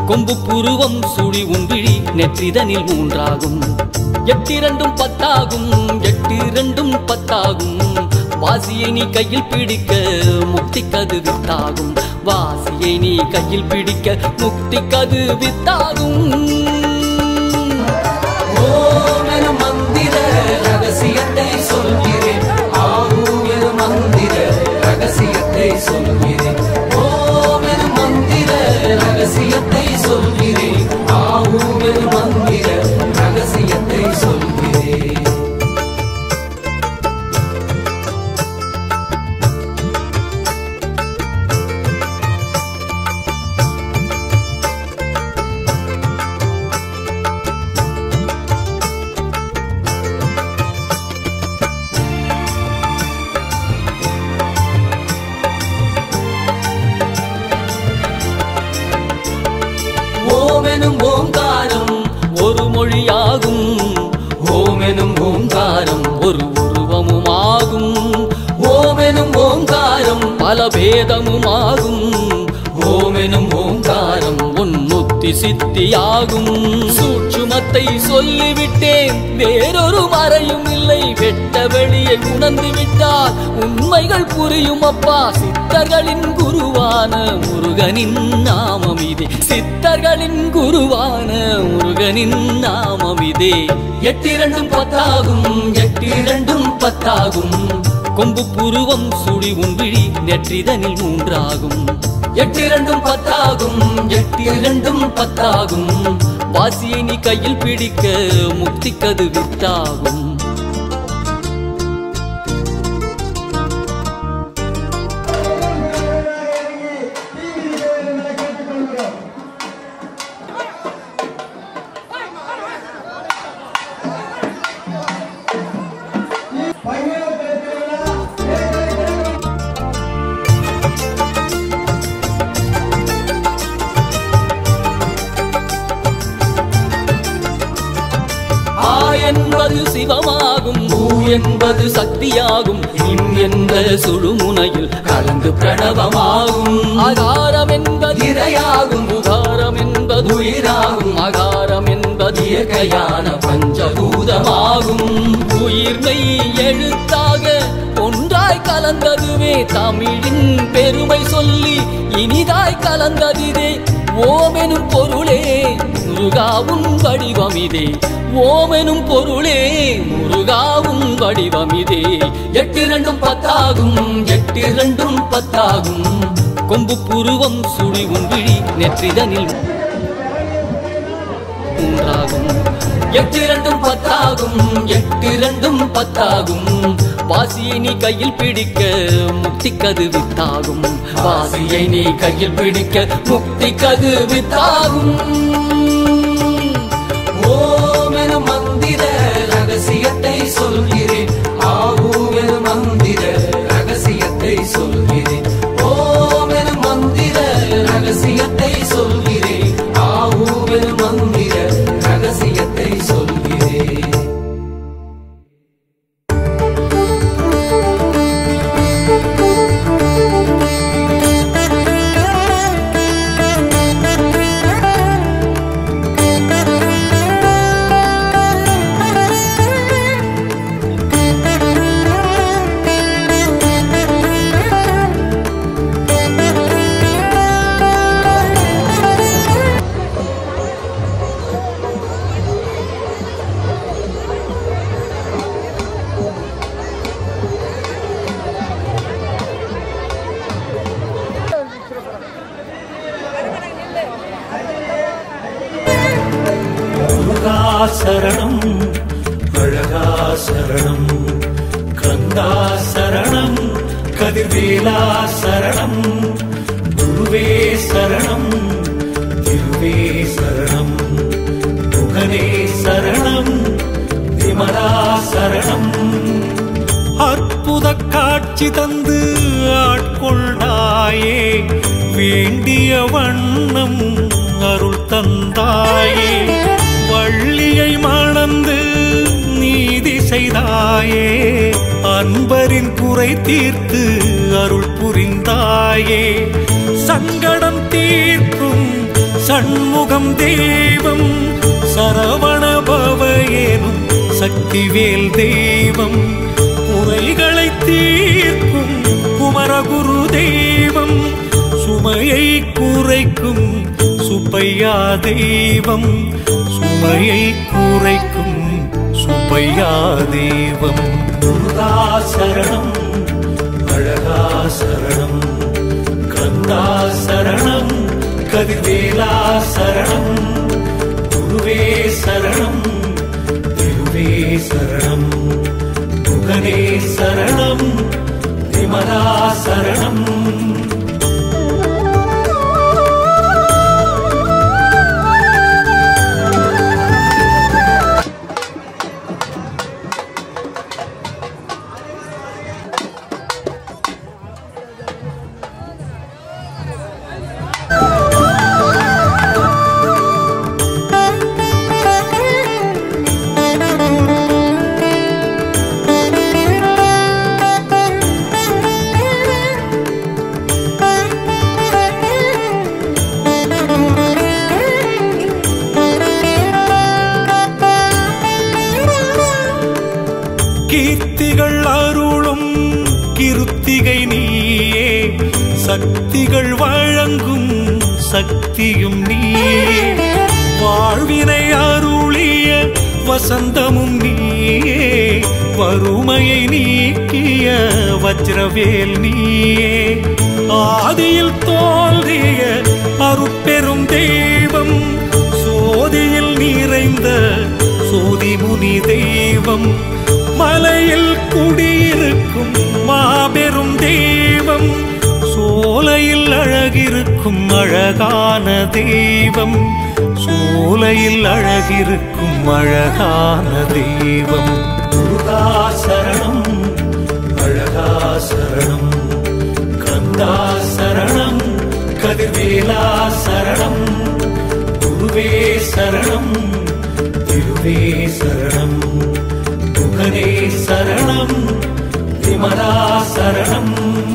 கொம்பு புருவம் சுழி உன்விழி நெற்றிதனில் மூன்றாகும் எட்டிரண்டும் பத்தாகும் எட்டிரண்டும் பத்தாகும் வாசியை நீ கையில் பிடிக்க முக்தி கது வித்தாகும் வாசியை நீ கையில் பிடிக்க முக்தி கது வித்தாகும் ஓம் எனும் மந்திர ரகசியத்தை சொல்கிறேன் ஆகும் எனும் மந்திர ரகசியத்தை சொல்கிறேன் ஓம் எனும் மந்திர ரகசியத்தை சொல்கிறேன் ஆகும் எனும் மந்திர ரகசியத்தை சொல்கிறேன் ஓமெனும் ஓங்காரம் ஒரு மொழியாகும் ஓமெனும் ஓங்காரம் ஒரு உருவமுமாகும் ஓமெனும் ஓங்காரம் பல பேதமுமாகும் ஓமெனும் ஓங்காரம் உன்னுத்தி சித்தியாகும் சூட்சுமத்தை சொல்லிவிட்டேன் வேறொரு மறையும் இல்லை வெட்ட வெளியை உணர்ந்து விட்டால் உண்மைகள் புரியும் அப்பா சித்தர்களின் குருவான முருகனின் நாமம் இதே சித்தர்களின் குருவான முருகனின் நாமம் இதே எட்டிரண்டும் பத்தாகும் எட்டிரண்டும் பத்தாகும் கொம்பு புருவம் சுழி உன்விழி நெற்றிதனில் மூன்றாகும் எட்டிரண்டும் பத்தாகும் எட்டிரண்டும் பத்தாகும் வாசியை நீ கையில் பிடிக்க முக்தி கது வித்தாகும் ஆ என்பது சிவமாகும் பூ என்பது சக்தியாகும் இன் என்ற சுழுமுனையில் கலந்து பிரணவமாகும் ஆகாரம் என்பது இரையாகும் உகாரம் என்பது உயிராகும் அகாரம் என்பது இயற்கையான பஞ்சபூதமாகும் உயிர்மை எழுத்தாக ஒன்றாய் கலந்ததுவே தமிழின் பெருமை சொல்லி இனிதாய் கலந்ததிதே ஓமெனும் பொருளே முருகாவும் வடிவமிதே ஓமெனும் பொருளே முருகாவும் வடிவமிதே எட்டிரண்டும் பத்தாகும் எட்டிரண்டும் பத்தாகும் கொம்பு புருவம் சுழி உன்விழி நெற்றிதனில் மூன்றாகும் எட்டிரண்டும் பத்தாகும் எட்டிரண்டும் பத்தாகும் வாசியை நீ கையில் பிடிக்க முக்தி கது வித்தாகும் வாசியை நீ கையில் பிடிக்க முக்தி கது வித்தாகும் ஓம் எனும் மந்திர ரகசியத்தை சொல்கிறேன் ஆகும் எனும் மந்திர ரகசியத்தை சொல்கிறேன் ஓம் எனும் மந்திர ரகசியத்தை சொல்கிறேன் ஆகும் எனும் மந்திர ரகசியத்தை சொல்கிறேன் முருகா சரணம் அழகா சரணம் கந்தா சரணம் கதிர்வேலா சரணம் குருவே சரணம் திருவே சரணம் முகனே சரணம் விமலா சரணம் அற்புத காட்சி தந்து ஆட்கொண்டாயே வேண்டிய வண்ணம் அருள் தந்தாயே வள்ளியை மணந்து நீதி செய்தாயே அன்பரின் குறை தீர்த்து அருள் புரிந்தாயே சங்கடம் தீர்க்கும் சண்முகம் தெய்வம் சரவண பவயேனும் சக்திவேல் தெய்வம் குறைகளை தீர்க்கும் குமரகுரு தெய்வம் சுமையை குறைக்கும் சுப்பையா தெய்வம் சுமையை குறைக்கும் சுப்பையா தெய்வம் முருகா சரணம் அழகா சரணம் கந்தா சரணம் கதிர்வேலா சரணம் குருவே சரணம் திருவே சரணம் முகனே சரணம் விமலா சரணம் கீர்த்திகள் அருளும் கிருத்திகை நீயே சக்திகள் வழங்கும் சக்தியும் நீயே வாழ்வினை அருளிய வசந்தமும் நீயே வறுமையை நீக்கிய வஜ்ரவேல் நீயே ஆதியில் தோன்றிய அருட்பெரும் தெய்வம் சோதியில் நிறைந்த சோதிமுனி தெய்வம் மலையில் குடியிருக்கும் மாபெரும் தெய்வம் சோலையில் அழகிருக்கும் அழகான தெய்வம் சோலையில் அழகிருக்கும் அழகான தெய்வம் முருகா சரணம் அழகா சரணம் கந்தா சரணம் கதிர்வேலா சரணம் குருவே சரணம் திருவே சரணம் முகனே சரணம் விமலா சரணம்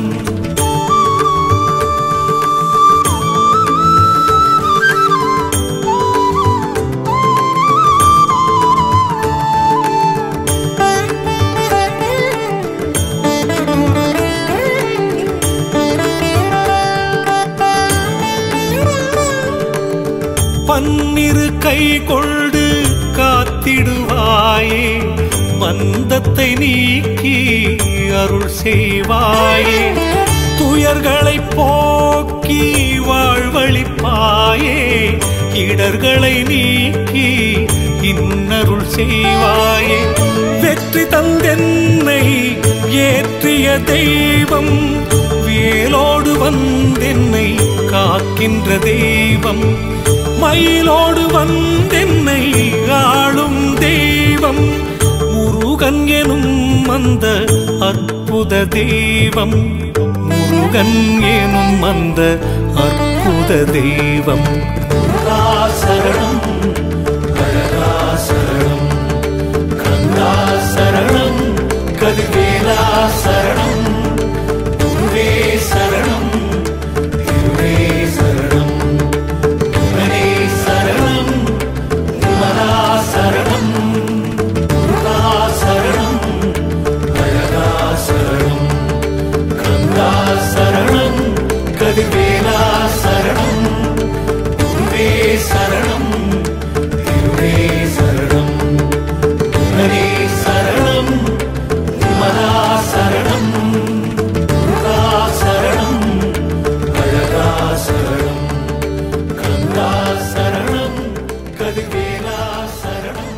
பன்னிரு கை கொண்டு காத்திடுவாயே மந்தத்தை நீக்கி அருள் செய்வாயே துயர்களை போக்கி வாழ்வழிப்பாயே இடர்களை நீக்கி இன்னருள் செய்வாயே வெற்றி தந்தென்னை ஏற்றிய தெய்வம் வேலோடு வந்தென்னை காக்கின்ற தெய்வம் மயிலோடு வந்தென்னை ஆளும் தெய்வம் முருகன் எனும் அந்த அற்புத தெய்வம் முருகன் எனும் அந்த அற்புத தெய்வம் முருகா சரணம் அழகா சரணம் கந்தா சரணம் கதிர்வேலா சரணம் குருவே சரணம் திருவே சரணம் முருகனே சரணம் விமலா சரணம் முருகா சரணம் அழகா சரணம் கந்தா சரணம் கதிர்வேலா சரணம் குருவே சரணம் திருவே சரணம் முருகனே சரணம் விமலா சரணம் முருகா சரணம் அழகா சரணம் கந்தா சரணம் கதிர்வேலா சரணம்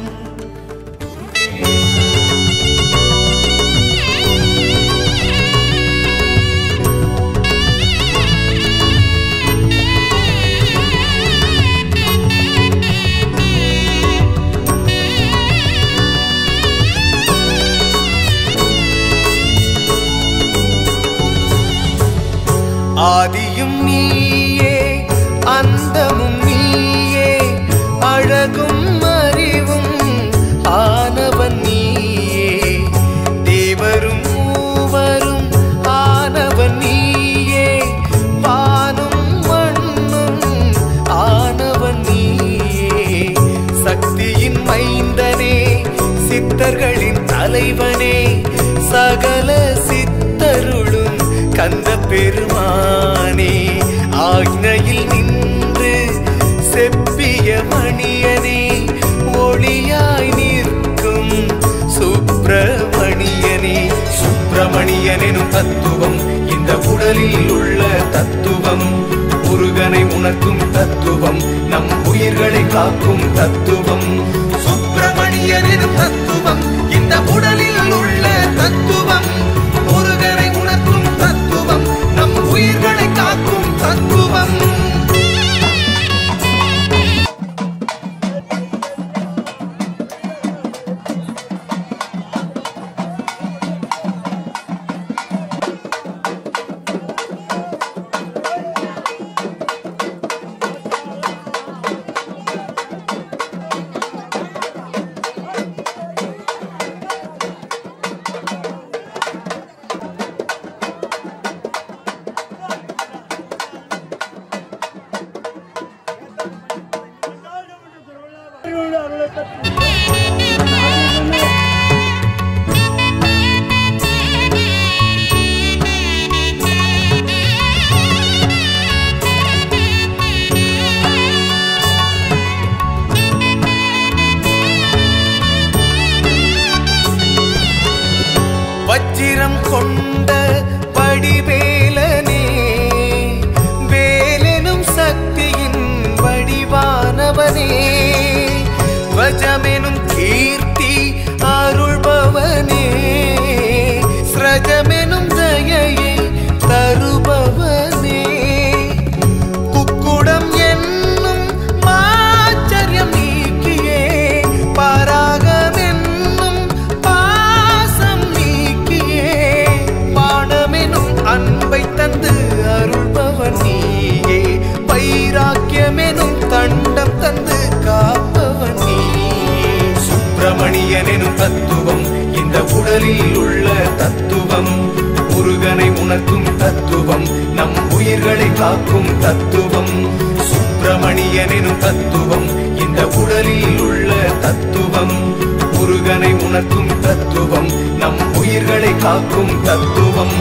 ஆதியும் நீயே அந்தமும் நீயே அழகும் அறிவும் ஆனவன் நீயே தேவரும் மூவரும் ஆனவன் நீயே வானும் மண்ணும் ஆனவன் சித்தர்களின் தலைவனே சகல சித்தருளும் கந்த பெருமானே ஆக்னையில் நின்று செப்பிய மணியனே ஒளியாய் நிற்கும் சுப்பிரமணியனே சுப்பிரமணியனும் தத்துவம் இந்த உடலில் உள்ள தத்துவம் முருகனை உணர்த்தும் தத்துவம் நம் உயிர்களை காக்கும் தத்துவம் சுப்பிரமணியனும் தத்துவம் இந்த உடலில் உள்ள தத்துவம் முருகனை உணர்த்தும் தத்துவம் நம் உயிர்களை காக்கும் தத்துவம் வச்சிரம் கொண்ட வடிவேலனே வேலெனும் சக்தியின் வடிவானவனே வஜமெனும் கீர்த்தி அருள்பவனே ஸ்ரஜமெனும் தயையை தருபவனே குக்குடம் என்னும் மாச்சரியம் நீக்கியே பராகமென்னும் பாசம் நீக்கியே பாடமெனும் அன்பை தந்து அருள்பவன் நீயே வைராக்கியமெனும் தண்டம் தந்து காப்பவன் நீயே சுப்பிரமணியனெனும் தத்துவம் இந்த உடலில் உள்ள தத்துவம் முருகனை உணர்த்தும் தத்துவம் நம் உயிர்களை காக்கும் தத்துவம் சுப்பிரமணியனெனும் தத்துவம் இந்த உடலில் உள்ள தத்துவம் முருகனை உணர்த்தும் தத்துவம் நம் உயிர்களை காக்கும் தத்துவம்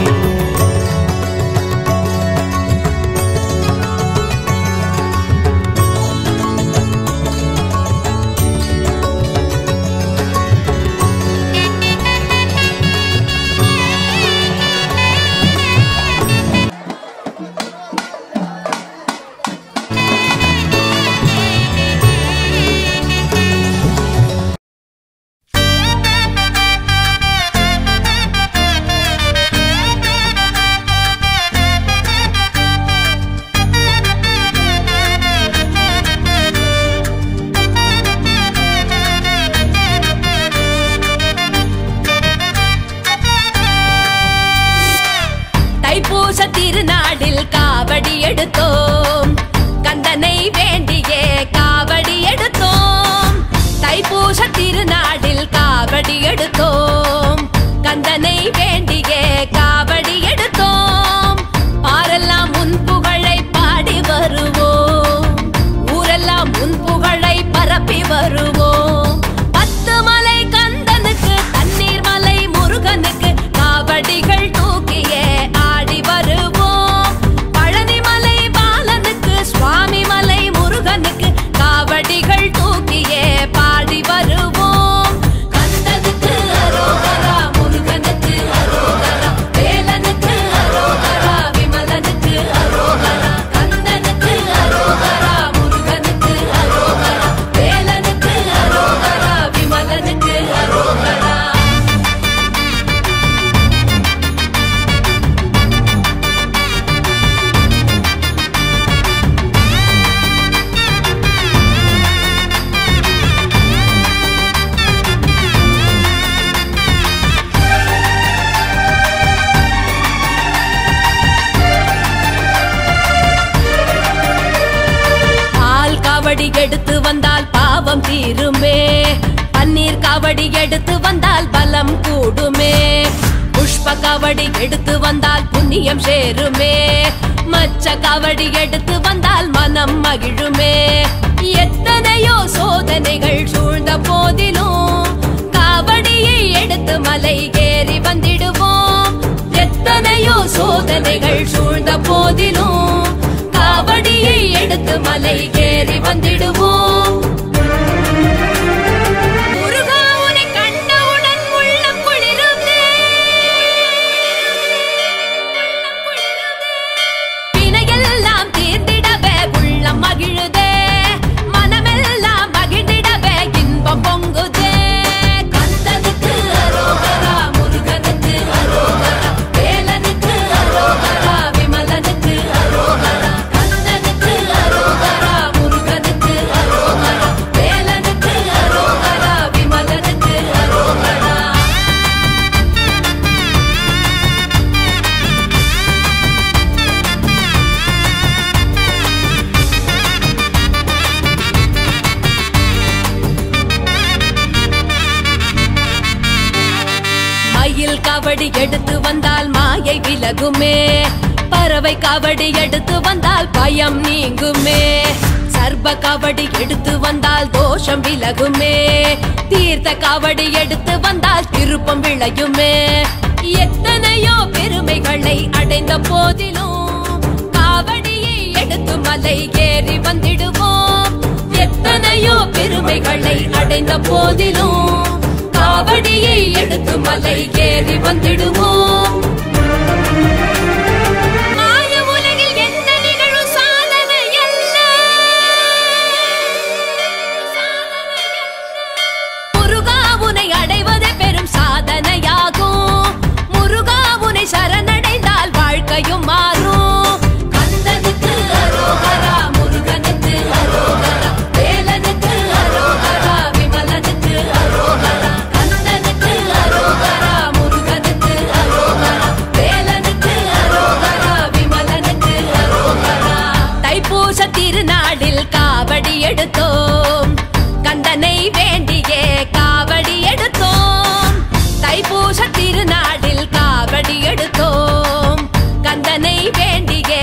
தைப்பூச திருநாடில் காவடி எடுத்தோம் கந்தனை வேண்டியே காவடி எடுத்தோம் தைப்பூச திருநாடில் காவடி எடுத்தோம் கந்தனை வேண்டியே காவடி எடுத்தோம் பாரெல்லாம் உன் புகழை பாடி வருவோம் ஊரெல்லாம் உன் புகழை பரப்பி வருவோம் பத்து மலை கந்தனுக்கு தண்ணீர் மலை முருகனுக்கு காவடிகள் தூக்கியே ஆடி வருவோம் பழனி மலை பாலனுக்கு சுவாமி மலை முருகனுக்கு காவடிகள் தூக்கியே பாடி வருவோம் கந்தனுக்கு அரோகரா முருகனுக்கு அரோகரா வேலனுக்கு அரோகரா விமலனுக்கு அரோகரா கந்தனுக்கு அரோகரா முருகனுக்கு அரோகரா வேலனுக்கு அரோகரா விமலனுக்கு அரோகரா பால் காவடி எடுத்து வந்தால் பாவம் தீருமே பன்னீர் காவடி எடுத்து வந்தால் பலம் கூடுமே புஷ்ப காவடி எடுத்து வந்தால் புண்ணியம் சேருமே மச்ச காவடி எடுத்து வந்தால் மனம் மகிழுமே எத்தனையோ சோதனைகள் சூழ்ந்த போதிலும் காவடி மலை ஏறி வந்திடுவோம் எத்தனையோ சோதனைகள் சூழ்ந்த போதிலும் காவடியை எடுத்து மலை ஏறி வந்திடுவோம் முருகா உன்னை கண்டவுடன் உள்ளம் குளிருதே. வினையெல்லாம் தீர்ந்திடவே உள்ளம் மகிழுதே மனமெல்லாம் மகிழ்ந்திடவே இன்பம் பொங்குதே கந்தனுக்கு அரோகரா முருகனுக்கு அரோகரா வேலனுக்கு அரோகரா விமலனுக்கு அரோகரா கந்தனுக்கு அரோகரா முருகனுக்கு அரோகரா வேலனுக்கு அரோகரா விமலனுக்கு அரோகரா மயில் காவடி எடுத்து வந்தால் மாயை விலகுமே பறவை காவடி எடுத்து வந்தால் பயம் நீங்குமே சர்ப காவடி எடுத்து வந்தால் தோஷம் விலகுமே தீர்த்த காவடி எடுத்து வந்தால் திருப்பம் விளையுமே எத்தனையோ பெருமைகளை அடைந்த போதிலும் காவடியை எடுத்து மலை ஏறி வந்திடுவோம் எத்தனையோ பெருமைகளை அடைந்த போதிலும் காவடியை எடுத்து மலை ஏறி வந்திடுவோம் மாய உலகில் எந்த நிகழும் சாதனை அல்ல. முருகா உனை அடைவதே பெரும் சாதனையாகும் முருகா உனை சரணடைந்தால் வாழ்க்கையும் மாறும் கந்தனுக்கு அரோகரா முருகனுக்கு அரோகரா வேலனுக்கு அரோகரா விமலனுக்கு அரோகரா கந்தனுக்கு அரோகரா முருகனுக்கு அரோகரா வேலனுக்கு அரோகரா விமலனுக்கு அரோகரா தைப்பூச திருநாளில் காவடி எடுத்தோம் கந்தனை வேண்டியே காவடி எடுத்தோம் தைப்பூச திருநாளில் காவடி எடுத்தோம் கந்தனை வேண்டியே